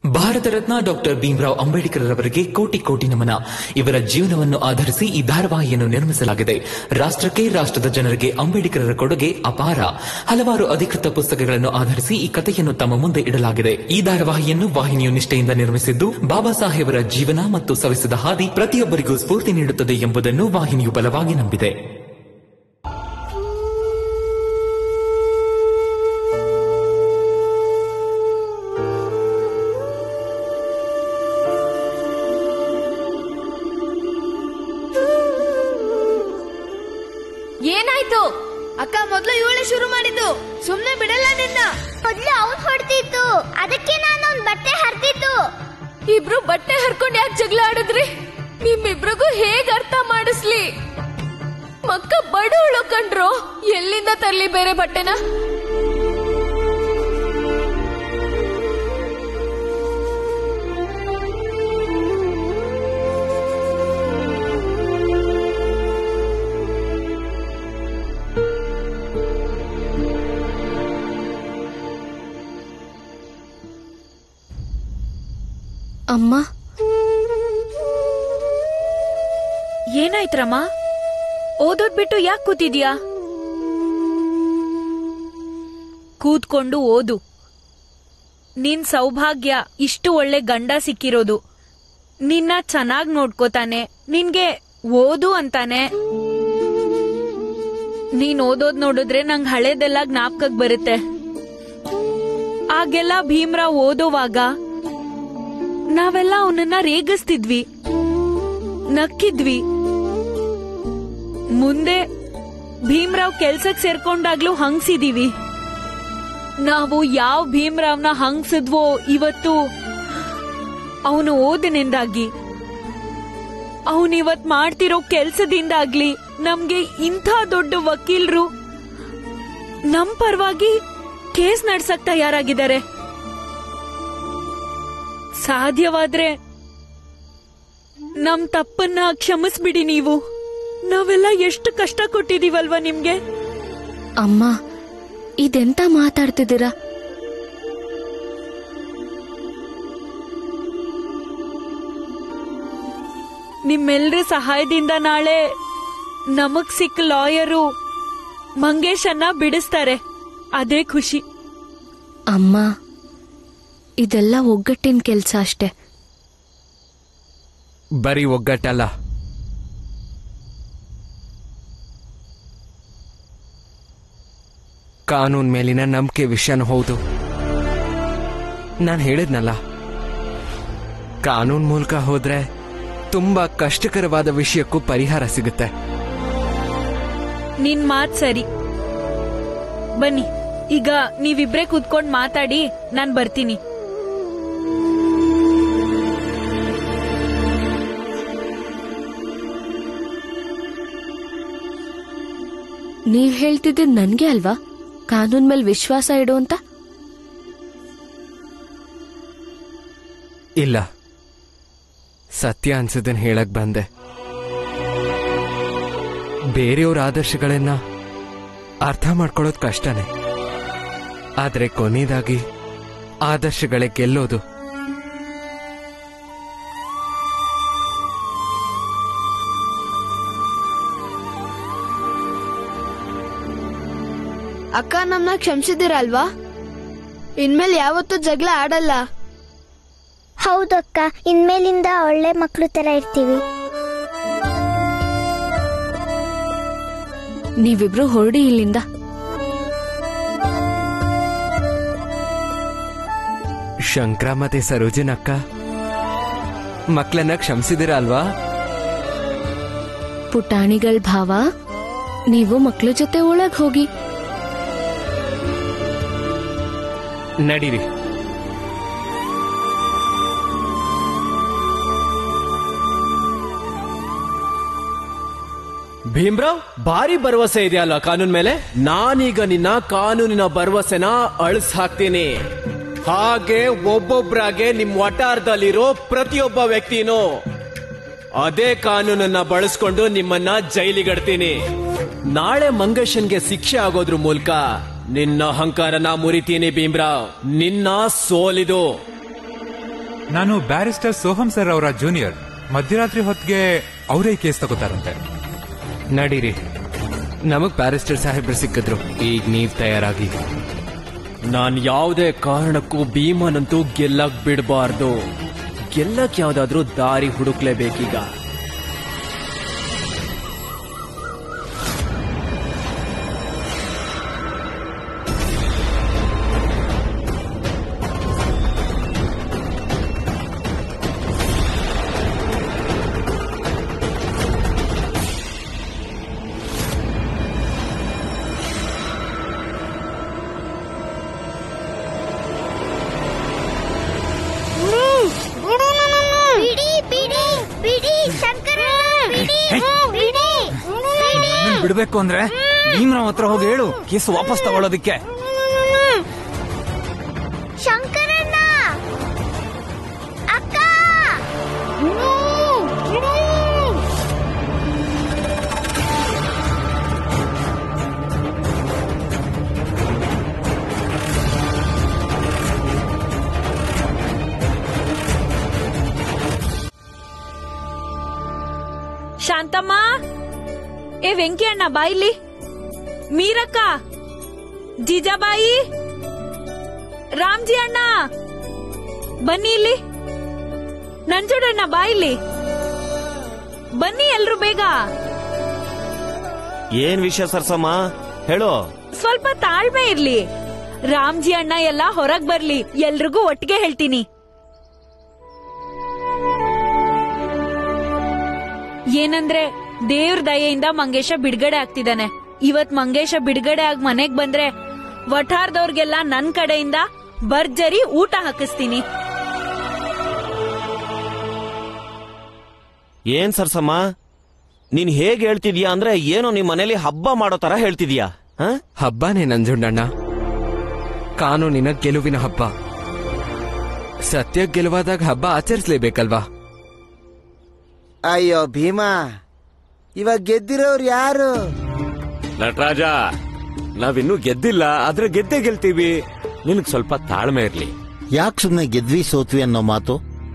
Bharat Ratna doctor Bhimrao Ambedkar ರವರಿಗೆ ಕೋಟಿ ಕೋಟಿ ನಮನ ಇವರ ಜೀವನವನ್ನು ಆಧರಿಸಿ ಈ ಧಾರಾವಾಹಿಯನ್ನು ನಿರ್ಮಿಸಲಾಗಿದೆ ರಾಷ್ಟ್ರಕ್ಕೆ ರಾಷ್ಟ್ರದ ಜನರಿಗೆ ಅಂಬೇಡ್ಕರರ ಕೊಡುಗೆ ಅಪಾರ ಹಲವಾರು ಅಧಿಕೃತ ಪುಸ್ತಕಗಳನ್ನು ಆಧರಿಸಿ ಈ ಕಥೆಯನ್ನು ತಮ್ಮ ಮುಂದೆ ಇಡಲಾಗಿದೆ ಈ ಧಾರಾವಾಹಿಯನ್ನು ವಾಹಿನಿಯು ನಿಷ್ಠೆಯಿಂದ ನಿರ್ಮಿಸಿದ್ದು ಬಾಬಾ ಸಾಹೇಬರ ಜೀವನ ಮತ್ತು ಸವಿಸಿದ ಹಾದಿ ಪ್ರತಿಯೊಬ್ಬರಿಗೂ ಸ್ಫೂರ್ತಿ ನೀಡುತ್ತದೆ ಎಂಬುದನ್ನು ವಾಹಿನಿಯು ಬಲವಾಗಿ ನಂಬಿದೆ ಏನಾಯ್ತು ಅಕ್ಕ ಮೊದ್ಲು ಇವಳೆ ಶುರು ಮಾಡಿದ್ದು ಸುಮ್ನೆ ಬಿಡಲ್ಲ ನಿನ್ನ ಮೊದ್ಲು ಅವ್ನ್ ಹೊಡ್ತಿತ್ತು ಅದಕ್ಕೆ ನಾನು ಅವ್ನ್ ಬಟ್ಟೆ ಹರಿದಿದ್ದು ಇಬ್ರು ಬಟ್ಟೆ ಹರ್ಕೊಂಡ್ ಯಾಕೆ ಜಗಳ ಆಡಿದ್ರಿ ನಿಮ್ಮಿಬ್ರಿಗೂ ಹೇಗ್ ಅರ್ಥ ಮಾಡಿಸ್ಲಿ ಮಕ್ಕ ಬಡವಳು ಕಂಡ್ರು ಎಲ್ಲಿಂದ ತರ್ಲಿ ಬೇರೆ ಬಟ್ಟೆನ ಅಮ್ಮ ಏನಾಯ್ತ್ರಮ್ಮ ಓದೋದ್ ಬಿಟ್ಟು ಯಾಕೆ ಕೂತಿದ್ಯಾ ಕೂತ್ಕೊಂಡು ಓದು ನಿನ್ ಸೌಭಾಗ್ಯ ಇಷ್ಟು ಒಳ್ಳೆ ಗಂಡ ಸಿಕ್ಕಿರೋದು ನಿನ್ನ ಚೆನ್ನಾಗ್ ನೋಡ್ಕೋತಾನೆ ನಿನ್ಗೆ ಓದು ಅಂತಾನೆ ನೀನ್ ಓದೋದ್ ನೋಡಿದ್ರೆ ನಂಗ್ ಹಳೇದೆಲ್ಲ ಜ್ಞಾಪಕಕ್ ಬರುತ್ತೆ ಆಗೆಲ್ಲ ಭೀಮ್ರಾವ್ ಓದೋವಾಗ ನಾವೆಲ್ಲ ಅವನನ್ನ ರೇಗಿಸ್ತಿದ್ವಿ ನಕ್ಕಿದ್ವಿ ಮುಂದೆ ಭೀಮ್ರಾವ್ ಕೆಲ್ಸಕ್ ಸೇರ್ಕೊಂಡಾಗ್ಲೂ ಹಂಗ್ಸಿದೀವಿ ನಾವು ಯಾವ ಭೀಮ್ರಾವ್ನ ಹಂಗ್ಸಿದ್ವೋ ಇವತ್ತು ಅವನು ಓದಿನಿಂದಾಗಿ ಅವನಿವತ್ ಮಾಡ್ತಿರೋ ಕೆಲ್ಸದಿಂದಾಗ್ಲಿ ನಮ್ಗೆ ಇಂಥ ದೊಡ್ಡ ವಕೀಲರು ನಮ್ ಪರವಾಗಿ ಕೇಸ್ ನಡ್ಸಕ್ ತಯಾರಾಗಿದ್ದಾರೆ ಸಾಧ್ಯವಾದ್ರೆ ನಮ್ ತಪ್ಪನ್ನ ಕ್ಷಮಿಸ್ಬಿಡಿ ನೀವು ನಾವೆಲ್ಲ ಎಷ್ಟು ಕಷ್ಟ ಕೊಟ್ಟಿದೀವಲ್ವಾ ನಿಮ್ಗೆ ಅಮ್ಮ ಇದೆಂತ ಮಾತಾಡ್ತಿದ್ದೀರಾ ನಿಮ್ಮೆಲ್ರ ಸಹಾಯದಿಂದ ನಾಳೆ ನಮಗ್ ಸಿಕ್ಕ ಲಾಯರು ಮಂಗೇಶನ್ನ ಬಿಡಿಸ್ತಾರೆ ಅದೇ ಖುಷಿ ಅಮ್ಮ ಇದೆಲ್ಲ ಒಗ್ಗಟ್ಟಿನ ಕೆಲ್ಸ ಅಷ್ಟೇ ಬರೀ ಒಗ್ಗಟ್ಟಲ್ಲ ಕಾನೂನ್ ಮೇಲಿನ ನಂಬಿಕೆ ವಿಷಯನೂ ಹೌದು ನಾನು ಹೇಳಿದ್ನಲ್ಲ ಕಾನೂನ್ ಮೂಲಕ ಹೋದ್ರೆ ತುಂಬಾ ಕಷ್ಟಕರವಾದ ವಿಷಯಕ್ಕೂ ಪರಿಹಾರ ಸಿಗುತ್ತೆ ನಿನ್ ಮಾತ್ ಸರಿ ಬನ್ನಿ ಈಗ ನೀವಿಬ್ರೇ ಕೂತ್ಕೊಂಡ್ ಮಾತಾಡಿ ನಾನ್ ಬರ್ತೀನಿ ನೀವ್ ಹೇಳ್ತಿದ್ದಿದ್ ನನ್ಗೆ ಅಲ್ವಾ ಕಾನೂನ್ ಮೇಲೆ ವಿಶ್ವಾಸ ಇಡು ಅಂತ ಇಲ್ಲ ಸತ್ಯ ಅನ್ಸದನ್ ಹೇಳಕ್ ಬಂದೆ ಬೇರೆಯವ್ರ ಆದರ್ಶಗಳನ್ನ ಅರ್ಥ ಮಾಡ್ಕೊಳ್ಳೋದು ಕಷ್ಟನೇ ಆದ್ರೆ ಕೊನೆಯದಾಗಿ ಆದರ್ಶಗಳೇ ಗೆಲ್ಲೋದು ಅಕ್ಕ ನಮ್ನ ಕ್ಷಮಿಸಿದಿರಲ್ವಾ ಇನ್ಮೇಲೆ ಯಾವತ್ತೂ ಜಗಳ ಆಡಲ್ಲ ಹೌದಕ್ಕ ಇನ್ಮೇಲಿಂದ ಒಳ್ಳೆ ಮಕ್ಳು ತರ ಇರ್ತೀವಿ ನೀವಿಬ್ರು ಹೊರಡಿ ಇಲ್ಲಿಂದ ಶಂಕರ ಮತ್ತೆ ಸರೋಜಿನ್ ಅಕ್ಕ ಮಕ್ಕಳನ್ನ ಕ್ಷಮಿಸಿದಿರ ಅಲ್ವಾ ಪುಟಾಣಿಗಳ್ ಭಾವ ನೀವು ಮಕ್ಳ ಜೊತೆ ಒಳಗ್ ಹೋಗಿ ನಡೀರಿ ಭೀಮ್ರಾವ್ ಭಾರಿ ಭರವಸೆ ಇದೆಯಲ್ಲ ಕಾನೂನ್ ಮೇಲೆ ನಾನೀಗ ನಿನ್ನ ಕಾನೂನಿನ ಭರವಸೆನ ಅಳಿಸ್ ಹಾಕ್ತೀನಿ ಹಾಗೆ ಒಬ್ಬೊಬ್ರಾಗೆ ನಿಮ್ ವಟಾರದಲ್ಲಿರೋ ಪ್ರತಿಯೊಬ್ಬ ವ್ಯಕ್ತಿನೂ ಅದೇ ಕಾನೂನನ್ನ ಬಳಸ್ಕೊಂಡು ನಿಮ್ಮನ್ನ ಜೈಲಿಗಡ್ತೀನಿ ನಾಳೆ ಮಂಗೇಶನ್ಗೆ ಶಿಕ್ಷೆ ಆಗೋದ್ರ ಮೂಲಕ ನಿನ್ನ ಅಹಂಕಾರನ ಮುರಿತೀನಿ ಭೀಮ್ರಾವ್ ನಿನ್ನ ಸೋಲಿದು ನಾನು ಬ್ಯಾರಿಸ್ಟರ್ ಸೋಹಂ ಸರ್ ಅವರ ಜೂನಿಯರ್ ಮಧ್ಯರಾತ್ರಿ ಹೊತ್ತಿಗೆ ಅವರೇ ಕೇಸ್ ತಗೋತಾರಂತೆ ನಡೀರಿ ನಮಗ್ ಬ್ಯಾರಿಸ್ಟರ್ ಸಾಹೇಬ್ರು ಸಿಕ್ಕಿದ್ರು ಈಗ ನೀವ್ ತಯಾರಾಗಿ ನಾನ್ ಯಾವುದೇ ಕಾರಣಕ್ಕೂ ಭೀಮನಂತೂ ಗೆಲ್ಲಕ್ ಬಿಡಬಾರ್ದು ಗೆಲ್ಲಕ್ ಯಾವ್ದಾದ್ರೂ ದಾರಿ ಹುಡುಕ್ಲೇಬೇಕೀಗ ಬಿಡಿ ಬಿಡಿ ಬಿಡಿ ಶಂಕರ ಬಿಡಿ ಬಿಡಿ ಬಿಡಿ ಬಿಡ್ಬೇಕು ಅಂದ್ರೆ ಭೀಮ್ರಾವ್ ಹತ್ರ ಹೋಗಿ ಹೇಳು ಕೇಸ್ ವಾಪಸ್ ತಗೊಳ್ಳೋದಿಕ್ಕೆ ಶಂಕರಣ್ಣ ಅಕ್ಕ ಶಾಂತಮ್ಮ ಏ ವೆಂಕಿ ಅಣ್ಣ ಬಾಯಿಲಿ ಮೀರಕ್ಕ ಜೀಜಾಬಾಯಿ ರಾಮ್ಜಿ ಅಣ್ಣ ಬನ್ನಿ ಇಲ್ಲಿ ನಂಜುಡಣ್ಣ ಬಾಯಿಲಿ ಬನ್ನಿ ಎಲ್ರು ಬೇಗ ಏನ್ ವಿಷಯ ಸರ್ಸಮ್ಮ ಹೇಳು ಸ್ವಲ್ಪ ತಾಳ್ಮೆ ಇರ್ಲಿ ರಾಮ್ಜಿ ಅಣ್ಣ ಎಲ್ಲ ಹೊರಗ್ ಬರ್ಲಿ ಎಲ್ರಿಗೂ ಒಟ್ಟಿಗೆ ಹೇಳ್ತೀನಿ ಏನಂದ್ರೆ ದೇವ್ರ ದಯೆಯಿಂದ ಮಂಗೇಶ ಬಿಡುಗಡೆ ಆಗ್ತಿದ್ದಾನೆ ಇವತ್ ಮಂಗೇಶ ಬಿಡುಗಡೆ ಆಗಿ ಮನೆಗ್ ಬಂದ್ರೆ ವಠಾರ್ದವ್ರಿಗೆಲ್ಲ ನನ್ ಕಡೆಯಿಂದ ಭರ್ಜರಿ ಊಟ ಹಾಕಿಸ್ತೀನಿ ಏನ್ ಸರ್ಸಮ್ಮ ನೀನ್ ಹೇಗ್ ಹೇಳ್ತಿದ್ಯಾ ಅಂದ್ರೆ ಏನೋ ನಿಮ್ ಮನೇಲಿ ಹಬ್ಬ ಮಾಡೋ ತರ ಹೇಳ್ತಿದ್ಯಾ ಹ? ಹಬ್ಬನೇ ನಂಜುಂಡಣ್ಣ ಕಾನೂನಿನ ಗೆಲುವಿನ ಹಬ್ಬ ಸತ್ಯ ಗೆಲುವಾದಾಗ ಹಬ್ಬ ಆಚರಿಸ್ಲೇಬೇಕಲ್ವಾ ಅಯ್ಯೋ ಭೀಮಾ ಇವಾಗ ಗೆದ್ದಿರೋರು ಯಾರು ನಟರಾಜ ನಾವಿನ್ನೂ ಗೆದ್ದಿಲ್ಲ ಆದ್ರೆ ಗೆದ್ದೆ ಗೆಲ್ತೀವಿ ನಿನಗ್ ಸ್ವಲ್ಪ ತಾಳ್ಮೆ ಇರ್ಲಿ ಯಾಕೆ ಸುಮ್ಮನೆ ಗೆದ್ವಿ ಸೋತ್ವಿ ಅನ್ನೋ ಮಾತು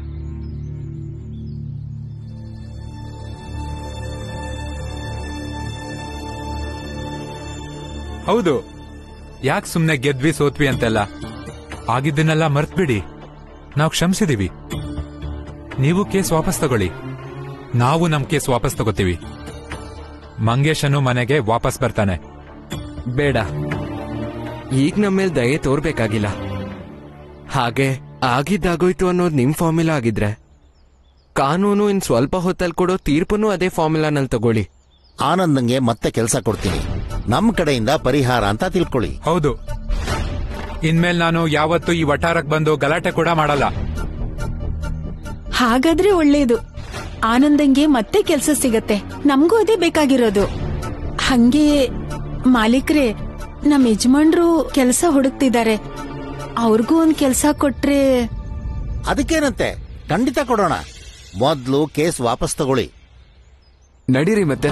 ಹೌದು ಯಾಕೆ ಸುಮ್ನೆ ಗೆದ್ವಿ ಸೋತ್ವಿ ಅಂತೆಲ್ಲ ಆಗಿದ್ದನ್ನೆಲ್ಲ ಮರ್ತ್ಬಿಡಿ ನಾವು ಕ್ಷಮಿಸಿದೀವಿ ನೀವು ಕೇಸ್ ವಾಪಸ್ ತಗೊಳ್ಳಿ ನಾವು ನಮ್ ಕೇಸ್ ವಾಪಸ್ ತಗೋತೀವಿ ಮಂಗೇಶನು ಮನೆಗೆ ವಾಪಸ್ ಬರ್ತಾನೆ ಬೇಡ ಈಗ ನಮ್ಮೇಲ್ ದಯೆ ತೋರ್ಬೇಕಾಗಿಲ್ಲ ಹಾಗೆ ಆಗಿದ್ದಾಗೋಯ್ತು ಅನ್ನೋದು ನಿಮ್ ಫಾರ್ಮುಲಾ ಆಗಿದ್ರೆ ಕಾನೂನು ಇನ್ ಸ್ವಲ್ಪ ಹೊತ್ತಲ್ಲಿ ಕೊಡೋ ತೀರ್ಪನ್ನು ಅದೇ ಫಾರ್ಮುಲಾನಲ್ಲಿ ತಗೊಳ್ಳಿ ಆನಂದಂಗೆ ಮತ್ತೆ ಕೆಲಸ ಕೊಡ್ತೀನಿ ನಮ್ ಕಡೆಯಿಂದ ಪರಿಹಾರ ಅಂತ ತಿಳ್ಕೊಳ್ಳಿ ಹೌದು ಇನ್ಮೇಲೆ ನಾನು ಯಾವತ್ತೂ ಈ ವಠಾರಕ್ ಬಂದು ಗಲಾಟೆ ಕೂಡ ಮಾಡಲ್ಲ ಹಾಗಾದ್ರೆ ಒಳ್ಳೇದು ಆನಂದಂಗೆ ಮತ್ತೆ ಕೆಲ್ಸ ಸಿಗತ್ತೆ ನಮಗೂ ಅದೇ ಬೇಕಾಗಿರೋದು ಹಂಗೆ ಮಾಲೀಕ್ರೆ ನಮ್ ಯಜಮಾನ್ರು ಕೆಲ್ಸ ಹುಡುಕ್ತಿದ್ದಾರೆ ಅವ್ರಿಗೂ ಒಂದ್ ಕೆಲ್ಸ ಕೊಟ್ರೆ ಅದಕ್ಕೇನಂತೆ ಖಂಡಿತ ಕೊಡೋಣ ಮೊದ್ಲು ಕೇಸ್ ವಾಪಸ್ ತಗೊಳ್ಳಿ ನಡೀರಿ ಮತ್ತೆ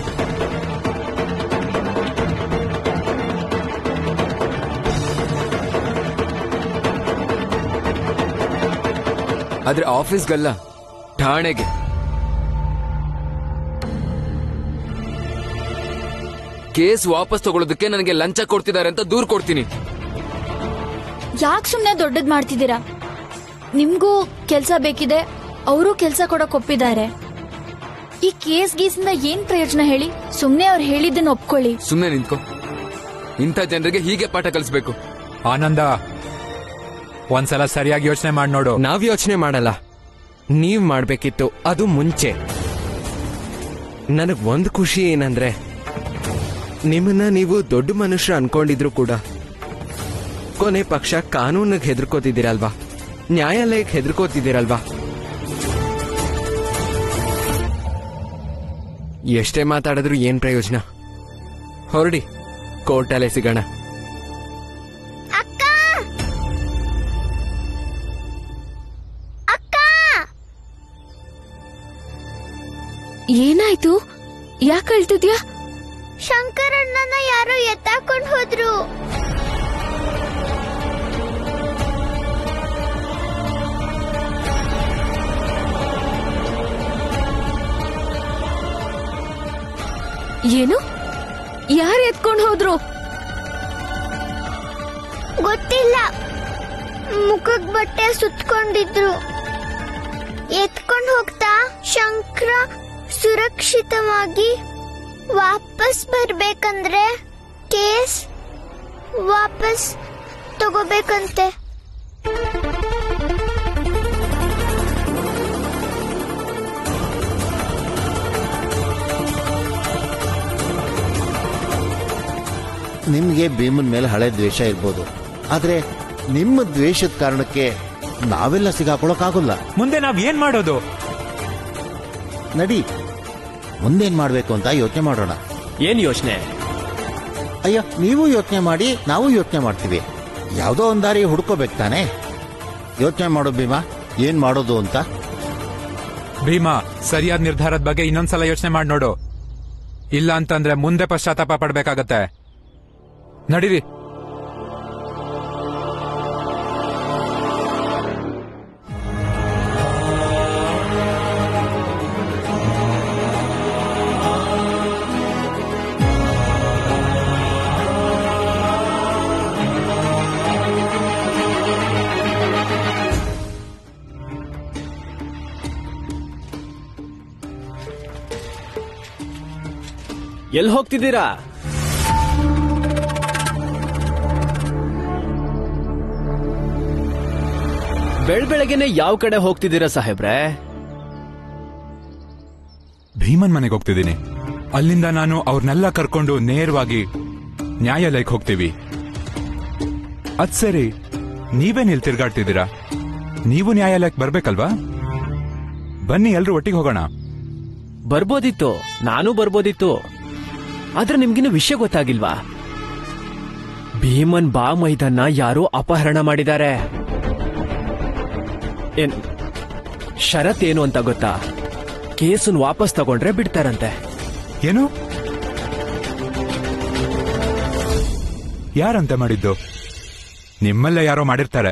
ಆದ್ರೆ ಆಫೀಸ್ಗಲ್ಲ ಠಾಣೆಗೆ ಕೇಸ್ ವಾಪಸ್ ತಗೊಳ್ಳೋದಕ್ಕೆ ನನಗೆ ಲಂಚ ಕೊಡ್ತಿದ್ದಾರೆ ಅಂತ ದೂರ್ ಕೊಡ್ತೀನಿ ಯಾಕೆ ಸುಮ್ನೆ ದೊಡ್ಡದ್ ಮಾಡ್ತಿದ್ದೀರಾ ನಿಮ್ಗೂ ಕೆಲ್ಸ ಬೇಕಿದೆ ಅವರು ಕೆಲ್ಸ ಕೊಡಕ್ ಒಪ್ಪಿದ್ದಾರೆ ಈ ಕೇಸ್ ಗೀಸಿಂದ ಏನ್ ಪ್ರಯೋಜನ ಹೇಳಿ ಸುಮ್ನೆ ಅವ್ರು ಹೇಳಿದ್ದನ್ನ ಒಪ್ಕೊಳ್ಳಿ ಸುಮ್ನೆ ನಿಂತ್ಕೋ ಇಂಥ ಜನರಿಗೆ ಹೀಗೆ ಪಾಠ ಕಲಿಸ್ಬೇಕು ಆನಂದ ಒಂದ್ಸಲ ಸರಿಯಾಗಿ ಯೋಚನೆ ಮಾಡಿ ನೋಡು ನಾವ್ ಯೋಚನೆ ಮಾಡಲ್ಲ ನೀವ್ ಮಾಡ್ಬೇಕಿತ್ತು ಅದು ಮುಂಚೆ ನನಗ್ ಒಂದ್ ಖುಷಿ ಏನಂದ್ರೆ ನಿಮ್ಮನ್ನ ನೀವು ದೊಡ್ಡ ಮನುಷ್ಯರು ಅನ್ಕೊಂಡಿದ್ರು ಕೂಡ ಕೊನೆ ಪಕ್ಷ ಕಾನೂನಿಗೆ ಹೆದರ್ಕೋತಿದ್ದೀರಲ್ವಾ ನ್ಯಾಯಾಲಯಕ್ಕೆ ಹೆದರ್ಕೋತಿದ್ದೀರಲ್ವಾ ಎಷ್ಟೇ ಮಾತಾಡಿದ್ರು ಏನ್ ಪ್ರಯೋಜನ ಹೊರಡಿ ಕೋರ್ಟಲ್ಲೇ ಸಿಗೋಣ ಅಕ್ಕ ಅಕ್ಕ ಏನಾಯ್ತು ಯಾಕೆ ಅಳ್ತಿದ್ಯಾ ಶಂಕರಣ್ಣನ ಯಾರೋ ಎತ್ತಾಕೊಂಡ್ ಹೋದ್ರು ಏನು ಯಾರು ಎತ್ಕೊಂಡು ಹೋದ್ರು ಗೊತ್ತಿಲ್ಲ ಮುಖಕ್ ಬಟ್ಟೆ ಸುತ್ಕೊಂಡಿದ್ರು ಎತ್ಕೊಂಡು ಹೋಗ್ತಾ ಶಂಕರ ಸುರಕ್ಷಿತವಾಗಿ ವಾಪಸ್ ಬರ್ಬೇಕಂದ್ರೆ ಕೇಸ್ ವಾಪಸ್ ತಗೋಬೇಕಂತೆ ನಿಮ್ಗೆ ಭೀಮನ್ ಮೇಲೆ ಹಳೆ ದ್ವೇಷ ಇರ್ಬೋದು ಆದ್ರೆ ನಿಮ್ಮ ದ್ವೇಷದ ಕಾರಣಕ್ಕೆ ನಾವೆಲ್ಲ ಸಿಗಾಕೊಳಕ್ಕಾಗಲ್ಲ ಮುಂದೆ ನಾವ್ ಏನ್ ಮಾಡೋದು ನಡಿ ಮುಂದೇನ್ ಮಾಡ್ಬೇಕು ಅಂತ ಯೋಚನೆ ಮಾಡೋಣ ಏನ್ ಯೋಚನೆ ಅಯ್ಯೋ ನೀವು ಯೋಚನೆ ಮಾಡಿ ನಾವು ಯೋಚನೆ ಮಾಡ್ತೀವಿ ಯಾವ್ದೋ ಒಂದ್ ದಾರಿ ಹುಡ್ಕೋಬೇಕು ತಾನೆ ಯೋಚನೆ ಮಾಡೋ ಭೀಮಾ ಏನ್ ಮಾಡೋದು ಅಂತ ಭೀಮಾ ಸರಿಯಾದ ನಿರ್ಧಾರದ ಬಗ್ಗೆ ಇನ್ನೊಂದ್ಸಲ ಯೋಚನೆ ಮಾಡಿ ನೋಡು ಇಲ್ಲ ಅಂತಂದ್ರೆ ಮುಂದೆ ಪಶ್ಚಾತ್ತಾಪ ಪಡ್ಬೇಕಾಗತ್ತೆ ನಡೀರಿ ಎಲ್ಲಿ ಹೋಗ್ತಿದ್ದೀರಾ ಬೆಳ್ ಬೆಳಗ್ಗೆನೆ ಯಾವ ಕಡೆ ಹೋಗ್ತಿದ್ದೀರಾ ಸಾಹೇಬ್ರೆ ಭೀಮನ್ ಮನೆಗೆ ಹೋಗ್ತಿದ್ದೀನಿ ಅಲ್ಲಿಂದ ನಾನು ಅವ್ರನ್ನೆಲ್ಲ ಕರ್ಕೊಂಡು ನೇರವಾಗಿ ನ್ಯಾಯಾಲಯಕ್ಕೆ ಹೋಗ್ತೀವಿ ಅದ್ ಸರಿ ನೀವೇನ್ ಇಲ್ಲಿ ತಿರ್ಗಾಡ್ತಿದ್ದೀರಾ ನೀವು ನ್ಯಾಯಾಲಯಕ್ಕೆ ಬರ್ಬೇಕಲ್ವಾ ಬನ್ನಿ ಎಲ್ರು ಒಟ್ಟಿಗೆ ಹೋಗೋಣ ಬರ್ಬೋದಿತ್ತು ನಾನು ಬರ್ಬೋದಿತ್ತು ಆದ್ರೆ ನಿಮ್ಗಿನ್ನು ವಿಷಯ ಗೊತ್ತಾಗಿಲ್ವಾ ಭೀಮನ್ ಬಾ ಮೈದನ್ನ ಯಾರೋ ಅಪಹರಣ ಮಾಡಿದ್ದಾರೆ ಏನ್ ಷರತ್ ಏನು ಅಂತ ಗೊತ್ತಾ ಕೇಸನ್ ವಾಪಸ್ ತಗೊಂಡ್ರೆ ಬಿಡ್ತಾರಂತೆ ಏನು ಯಾರಂತೆ ಮಾಡಿದ್ದು ನಿಮ್ಮಲ್ಲೇ ಯಾರೋ ಮಾಡಿರ್ತಾರೆ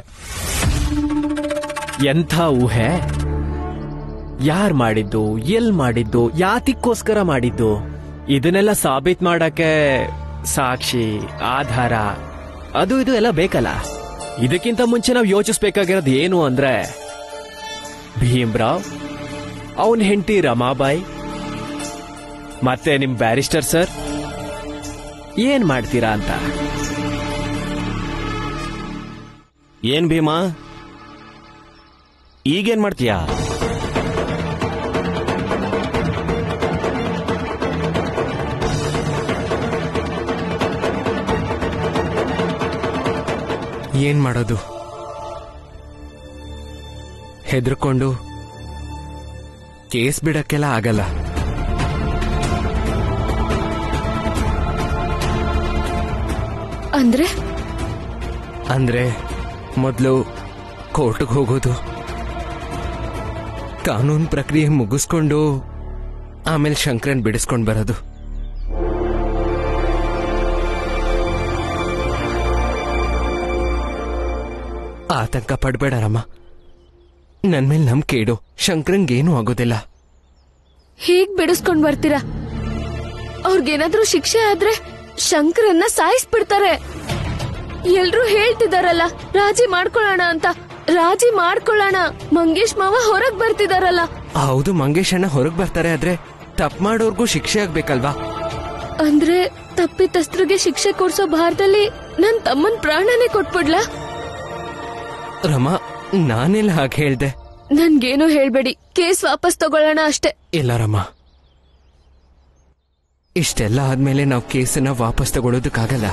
ಎಂಥ ಊಹೆ ಯಾರ್ ಮಾಡಿದ್ದು ಎಲ್ ಮಾಡಿದ್ದು ಯಾತಿಕ್ಕೋಸ್ಕರ ಮಾಡಿದ್ದು ಇದನ್ನೆಲ್ಲ ಸಾಬೀತ್ ಮಾಡಕ್ಕೆ ಸಾಕ್ಷಿ ಆಧಾರ ಅದು ಇದು ಎಲ್ಲ ಬೇಕಲ್ಲ ಇದಕ್ಕಿಂತ ಮುಂಚೆ ನಾವು ಯೋಚಿಸ್ಬೇಕಾಗಿರೋದು ಏನು ಅಂದ್ರೆ ಭೀಮ್ರಾವ್ ಅವನ್ ಹೆಂಡತಿ ರಮಾಬಾಯಿ ಮತ್ತೆ ನಿಮ್ ಬ್ಯಾರಿಸ್ಟರ್ ಸರ್ ಏನ್ ಮಾಡ್ತೀರಾ ಅಂತ ಏನ್ ಭೀಮಾ ಈಗೇನ್ ಮಾಡ್ತೀಯಾ ಏನ್ ಮಾಡೋದು ಹೆದರ್ಕೊಂಡು ಕೇಸ್ ಬಿಡಕ್ಕೆಲ್ಲ ಆಗಲ್ಲ ಅಂದ್ರೆ ಅಂದ್ರೆ ಮೊದಲು ಕೋರ್ಟ್ಗೆ ಹೋಗೋದು ಕಾನೂನು ಪ್ರಕ್ರಿಯೆ ಮುಗಿಸ್ಕೊಂಡು ಆಮೇಲೆ ಶಂಕರನ್ ಬಿಡಿಸ್ಕೊಂಡು ಬರೋದು ಆತಂಕ ಪಡ್ಬೇಡ ರಮ್ಮ ನನ್ ಮೇಲೆ ನಂಬಿಕೆ ಇಡು ಶಂಕರಂಗೇನೂ ಆಗೋದಿಲ್ಲ ಹೇಗ್ ಬಿಡಿಸ್ಕೊಂಡ್ ಬರ್ತೀರಾ ಅವ್ರಿಗೇನಾದ್ರೂ ಶಿಕ್ಷೆ ಆದ್ರೆ ಶಂಕರನ್ನ ಸಾಯಿಸ್ಬಿಡ್ತಾರೆ ಎಲ್ರೂ ಹೇಳ್ತಿದಾರಲ್ಲ ರಾಜಿ ಮಾಡ್ಕೊಳ್ಳೋಣ ಅಂತ ರಾಜಿ ಮಾಡ್ಕೊಳ್ಳೋಣ ಮಂಗೇಶ್ ಮಾವ ಹೊರಗ್ ಬರ್ತಿದಾರಲ್ಲ ಹೌದು ಮಂಗೇಶ್ ಅಣ್ಣ ಹೊರಗ್ ಬರ್ತಾರೆ ಆದ್ರೆ ತಪ್ಪು ಮಾಡೋರ್ಗೂ ಶಿಕ್ಷೆ ಆಗ್ಬೇಕಲ್ವಾ ಅಂದ್ರೆ ತಪ್ಪಿತಸ್ಥರಿಗೆ ಶಿಕ್ಷೆ ಕೊಡ್ಸೋ ಭಾರದಲ್ಲಿ ನನ್ ತಮ್ಮನ್ ಪ್ರಾಣನೇ ಕೊಟ್ಬಿಡ್ಲಾ ರಮಾ ನಾನೆಲ್ಲ ಹಾಗೆ ಹೇಳ್ದೆ ನನ್ಗೇನು ಹೇಳ್ಬೇಡಿ ಕೇಸ್ ವಾಪಸ್ ತಗೊಳ್ಳೋಣ ಅಷ್ಟೇ ಇಲ್ಲ ರಮ್ಮ ಇಷ್ಟೆಲ್ಲ ಆದ್ಮೇಲೆ ನಾವು ಕೇಸನ್ನ ವಾಪಸ್ ತಗೊಳ್ಳೋದಕ್ಕಾಗಲ್ಲ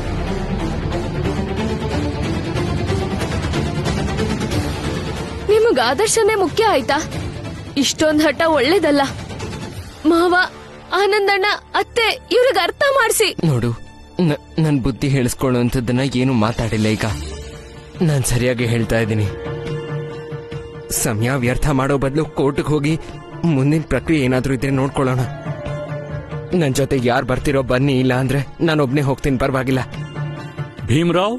ನಿಮಗ್ ಆದರ್ಶನೇ ಮುಖ್ಯ ಆಯ್ತಾ ಇಷ್ಟೊಂದ್ ಹಠ ಒಳ್ಳೇದಲ್ಲ ಮಾವ ಆನಂದಣ್ಣ ಅತ್ತೆ ಇವ್ರಿಗೆ ಅರ್ಥ ಮಾಡಿಸಿ ನೋಡು ನ- ನನ್ ಬುದ್ಧಿ ಹೇಳಿಸ್ಕೊಳ್ಳುವಂಥದ್ದನ್ನ ಏನು ಮಾತಾಡಿಲ್ಲ ಈಗ ನಾನ್ ಸರಿಯಾಗಿ ಹೇಳ್ತಾ ಇದ್ದೀನಿ ಸಮಯ ವ್ಯರ್ಥ ಮಾಡೋ ಬದಲು ಕೋರ್ಟ್ಗೆ ಹೋಗಿ ಮುಂದಿನ ಪ್ರಕ್ರಿಯೆ ಏನಾದ್ರೂ ಇದ್ರೆ ನೋಡ್ಕೊಳ್ಳೋಣ ನನ್ ಜೊತೆ ಯಾರು ಬರ್ತಿರೋ ಬನ್ನಿ ಇಲ್ಲ ಅಂದ್ರೆ ನಾನೊಬ್ನೇ ಹೋಗ್ತೀನಿ ಪರವಾಗಿಲ್ಲ ಭೀಮ್ರಾವ್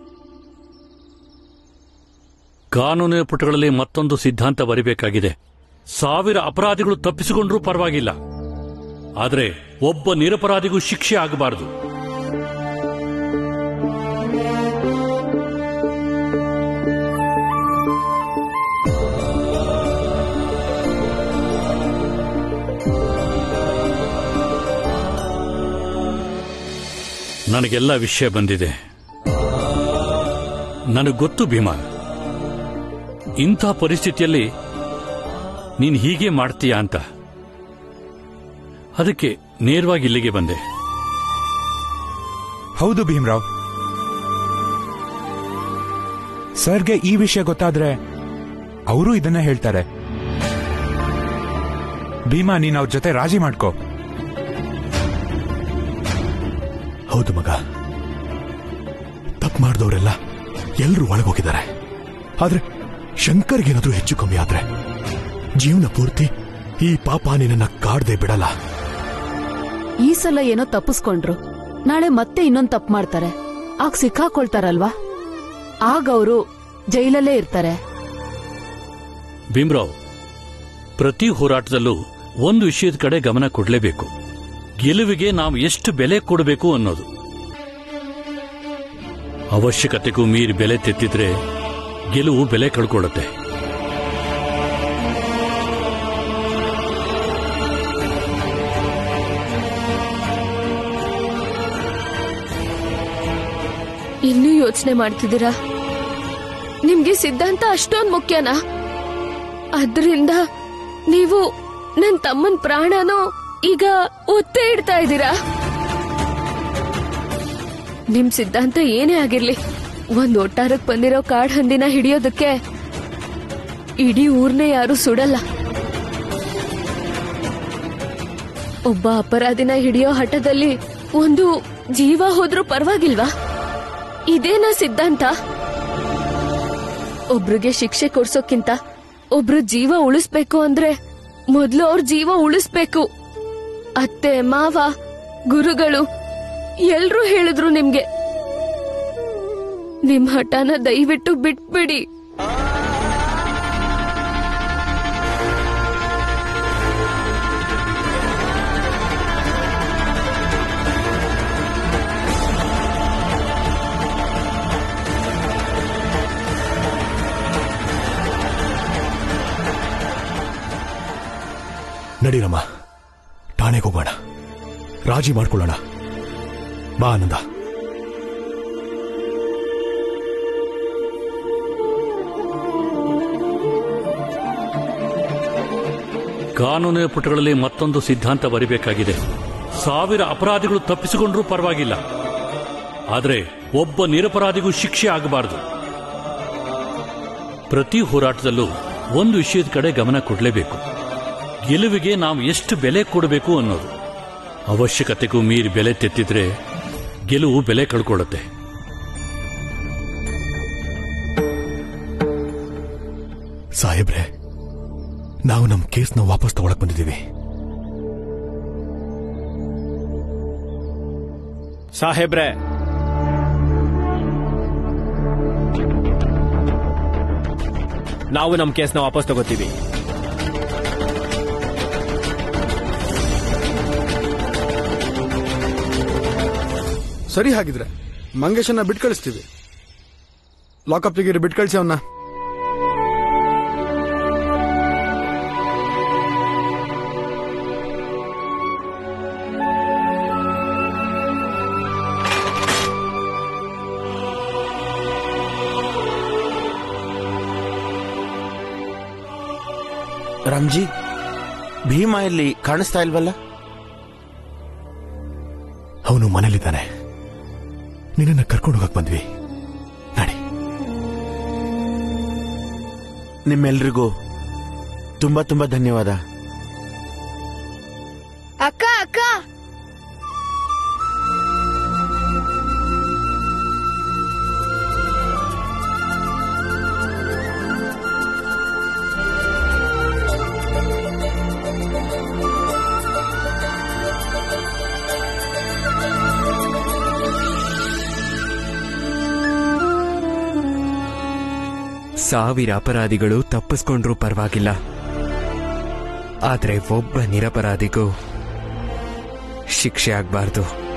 ಕಾನೂನಿನ ಪುಟಗಳಲ್ಲಿ ಮತ್ತೊಂದು ಸಿದ್ಧಾಂತ ಬರಿಬೇಕಾಗಿದೆ ಸಾವಿರ ಅಪರಾಧಿಗಳು ತಪ್ಪಿಸಿಕೊಂಡ್ರೂ ಪರವಾಗಿಲ್ಲ ಆದ್ರೆ ಒಬ್ಬ ನಿರಪರಾಧಿಗೂ ಶಿಕ್ಷೆ ಆಗಬಾರದು ನನಗೆಲ್ಲ ವಿಷಯ ಬಂದಿದೆ ನನಗೆ ಗೊತ್ತು ಭೀಮಾ ಇಂಥ ಪರಿಸ್ಥಿತಿಯಲ್ಲಿ ನೀನ್ ಹೀಗೆ ಮಾಡ್ತೀಯಾ ಅಂತ ಅದಕ್ಕೆ ನೇರವಾಗಿ ಇಲ್ಲಿಗೆ ಬಂದೆ ಹೌದು ಭೀಮ್ರಾವ್ ಸರ್ಗೆ ಈ ವಿಷಯ ಗೊತ್ತಾದ್ರೆ ಅವರು ಇದನ್ನ ಹೇಳ್ತಾರೆ ಭೀಮಾ ನೀನ್ ಅವ್ರ ಜೊತೆ ರಾಜಿ ಮಾಡ್ಕೋ ಹೌದು ಮಗ ತಪ್ಪು ಮಾಡಿದವರೆಲ್ಲ ಎಲ್ಲರೂ ಒಳಗೋಗಿದ್ದಾರೆ ಆದ್ರೆ ಶಂಕರ್ಗೇನಾದ್ರೂ ಹೆಚ್ಚು ಕಮ್ಮಿ ಆದ್ರೆ ಜೀವನ ಪೂರ್ತಿ ಈ ಪಾಪ ನಿನ್ನ ಕಾಡ್ದೆ ಬಿಡಲ್ಲ ಈ ಸಲ ಏನೋ ತಪ್ಪಿಸ್ಕೊಂಡ್ರು ನಾಳೆ ಮತ್ತೆ ಇನ್ನೊಂದ್ ತಪ್ಪು ಮಾಡ್ತಾರೆ ಆಗ ಸಿಕ್ಕಾಕೊಳ್ತಾರಲ್ವಾ ಆಗ ಅವರು ಜೈಲಲ್ಲೇ ಇರ್ತಾರೆ ಭೀಮ್ರಾವ್ ಪ್ರತಿ ಹೋರಾಟದಲ್ಲೂ ಒಂದು ವಿಷಯದ ಕಡೆ ಗಮನ ಕೊಡಲೇಬೇಕು ಗೆಲುವಿಗೆ ನಾವು ಎಷ್ಟು ಬೆಲೆ ಕೊಡಬೇಕು ಅನ್ನೋದು ಅವಶ್ಯಕತೆಗೂ ಮೀರಿ ಬೆಲೆ ತೆತ್ತಿದ್ರೆ ಗೆಲುವು ಬೆಲೆ ಕಳ್ಕೊಳ್ಳುತ್ತೆ ಇನ್ನೂ ಯೋಚನೆ ಮಾಡ್ತಿದ್ದೀರಾ ನಿಮ್ಗೆ ಸಿದ್ಧಾಂತ ಅಷ್ಟೊಂದ್ ಮುಖ್ಯನಾ ಅದ್ರಿಂದ ನೀವು ನನ್ ತಮ್ಮನ್ ಪ್ರಾಣನೂ ಈಗ ಒತ್ತೆ ಇಡ್ತಾ ಇದ್ದೀರಾ ನಿಮ್ ಸಿದ್ಧಾಂತ ಏನೇ ಆಗಿರ್ಲಿ ಒಂದ್ ಒಟ್ಟಾರಕ್ ಬಂದಿರೋ ಕಾಡ್ ಹಂದಿನ ಹಿಡಿಯೋದಕ್ಕೆ ಇಡೀ ಊರ್ನೇ ಯಾರು ಸುಡಲ್ಲ ಒಬ್ಬ ಅಪರಾಧಿನ ಹಿಡಿಯೋ ಹಠದಲ್ಲಿ ಒಂದು ಜೀವ ಹೋದ್ರೂ ಪರವಾಗಿಲ್ವಾ ಇದೇನಾ ಸಿದ್ಧಾಂತ ಒಬ್ರಿಗೆ ಶಿಕ್ಷೆ ಕೊಡ್ಸೋಕ್ಕಿಂತ ಒಬ್ರು ಜೀವ ಉಳಿಸ್ಬೇಕು ಅಂದ್ರೆ ಮೊದ್ಲು ಅವ್ರ ಜೀವ ಉಳಿಸ್ಬೇಕು ಅತ್ತೆ ಮಾವ ಗುರುಗಳು ಎಲ್ರೂ ಹೇಳಿದ್ರು ನಿಮ್ಗೆ ನಿಮ್ ಹಠನ ದಯವಿಟ್ಟು ಬಿಟ್ಬಿಡಿ ನಡೀರಮ್ಮ ಠಾಣೆಗೆ ಹೋಗೋಣ ರಾಜಿ ಮಾಡ್ಕೊಳ್ಳೋಣ ಬಾ ಆನಂದ ಕಾನೂನಿನ ಪುಟಗಳಲ್ಲಿ ಮತ್ತೊಂದು ಸಿದ್ಧಾಂತ ಬರಿಬೇಕಾಗಿದೆ ಸಾವಿರ ಅಪರಾಧಿಗಳು ತಪ್ಪಿಸಿಕೊಂಡ್ರೂ ಪರವಾಗಿಲ್ಲ ಆದರೆ ಒಬ್ಬ ನಿರಪರಾಧಿಗೂ ಶಿಕ್ಷೆ ಆಗಬಾರದು ಪ್ರತಿ ಹೋರಾಟದಲ್ಲೂ ಒಂದು ವಿಷಯದ ಕಡೆ ಗಮನ ಕೊಡಲೇಬೇಕು ಗೆಲುವಿಗೆ ನಾವು ಎಷ್ಟು ಬೆಲೆ ಕೊಡಬೇಕು ಅನ್ನೋದು ಅವಶ್ಯಕತೆಗೂ ಮೀರಿ ಬೆಲೆ ತೆತ್ತಿದ್ರೆ ಗೆಲುವು ಬೆಲೆ ಕಳ್ಕೊಳ್ಳುತ್ತೆ ಸಾಹೇಬ್ರೆ ನಾವು ನಮ್ಮ ಕೇಸ್ನ ವಾಪಸ್ ತಗೊಳಕ್ ಬಂದಿದ್ದೀವಿ ಸಾಹೇಬ್ರೆ ನಾವು ನಮ್ಮ ಕೇಸ್ನ ವಾಪಸ್ ತಗೋತೀವಿ ಸರಿ ಹಾಗಿದ್ರೆ ಮಂಗೇಶನ್ನ ಬಿಟ್ ಕಳಿಸ್ತೀವಿ ಲಾಕಪ್ ತೆಗೀರಿ ಬಿಟ್ ಕಳಿಸಿ ಅವನ್ನ ರಾಮ್ಜಿ ಭೀಮಾ ಇಲ್ಲಿ ಕಾಣಿಸ್ತಾ ಇಲ್ವಲ್ಲ ಅವನು ಮನೇಲಿದ್ದಾನೆ ನಿನ್ನನ್ನ ಕರ್ಕೊಂಡು ಹೋಗಕ್ ಬಂದ್ವಿ ನಿಮ್ಮೆಲ್ರಿಗೂ ತುಂಬಾ ತುಂಬಾ ಧನ್ಯವಾದ ಅಕ್ಕ ಅಕ್ಕ ಸಾವಿರ ಅಪರಾಧಿಗಳು ತಪ್ಪಿಸ್ಕೊಂಡ್ರೂ ಪರವಾಗಿಲ್ಲ ಆದ್ರೆ ಒಬ್ಬ ನಿರಪರಾಧಿಗೂ ಶಿಕ್ಷೆ ಆಗ್ಬಾರ್ದು